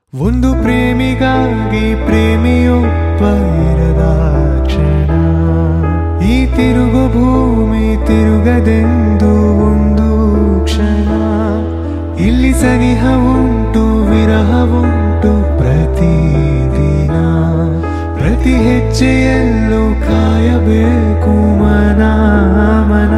ಒಂದು ಪ್ರೇಮಿಗಾಗಿ ಪ್ರೇಮಿಯೊಬ್ಬ ಇರದ ಕ್ಷಣ ಈ ತಿರುಗು ಭೂಮಿ ತಿರುಗದೆಂದು ಒಂದು ಕ್ಷಣ ಇಲ್ಲಿ ಸನಿಹ ಉಂಟು ವಿರಹ ಉಂಟು ಪ್ರತಿದಿನ ಪ್ರತಿ ಹೆಜ್ಜೆಯಲ್ಲೂ ಕಾಯಬೇಕು ಮನ ಮನ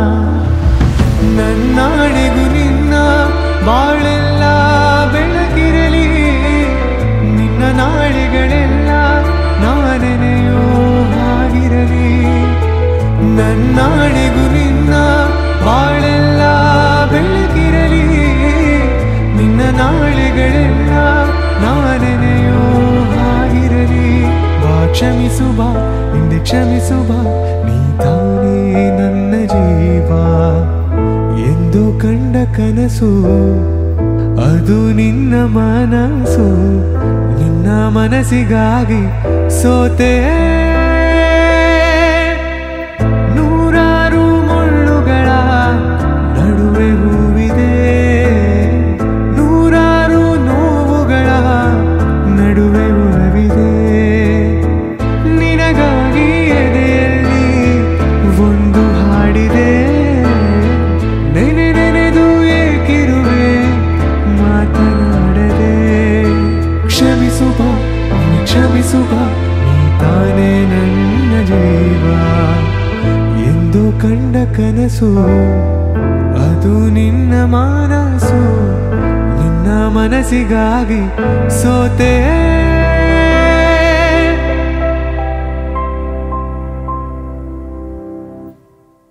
ನನ್ನಾಣೆಗೂ ನಿನ್ನ ಬಾಳೆಲ್ಲ ಬೆಳಕಿರಲಿ ನಿನ್ನ ನಾಳೆಗಳೆಲ್ಲ ನಾನೆನೆಯೋ ಹಾಗಿರಲಿ ನನ್ನಾಣೆಗೂ ನಿನ್ನ ಬಾಳೆಲ್ಲ ಬೆಳಕಿರಲಿ ನಿನ್ನ ನಾಳೆಗಳೆಲ್ಲ ನಾನೆನೆಯೋ ಹಾಗಿರಲಿ ಬಾ ಕ್ಷಮಿಸು ಬಾ ಹಿಂದೆ ಕ್ಷಮಿಸು ಬಾ ನೀ ತಾನೇ ನನ್ನ ಜೀವ ಎಂದು ಕಂಡ ಕನಸು ಅದು ನಿನ್ನ ಮನಸ್ಸು ನಿನ್ನ ಮನಸ್ಸಿಗಾಗಿ ಸೋತೆ ನೂರಾರು ಮುಳ್ಳುಗಳ ನಡುವೆ ಹೂವಿದೆ ನೂರಾರು ನೋವುಗಳ ನಡುವೆ ಒಲವಿದೆ ನಿನಗಾಗಿ ಎದೆಯಲ್ಲಿ ಒಂದು ಹಾಡಿದೆ ನೆನೆ ನೆನೆದು ಏಕಿರುವೆ ಮಾತನಾಡದೆ ಕ್ಷಮಿಸು ಬಾ ನೀ ಕ್ಷಮಿಸು ಬಾ ನೀ ತಾನೇ ನನ್ನ ಜೀವ ಎಂದು ಕಂಡ ಕನಸು ಅದು ನಿನ್ನ ಮನಸ್ಸು ನಿನ್ನ ಮನಸ್ಸಿಗಾಗಿ ಸೋತೆ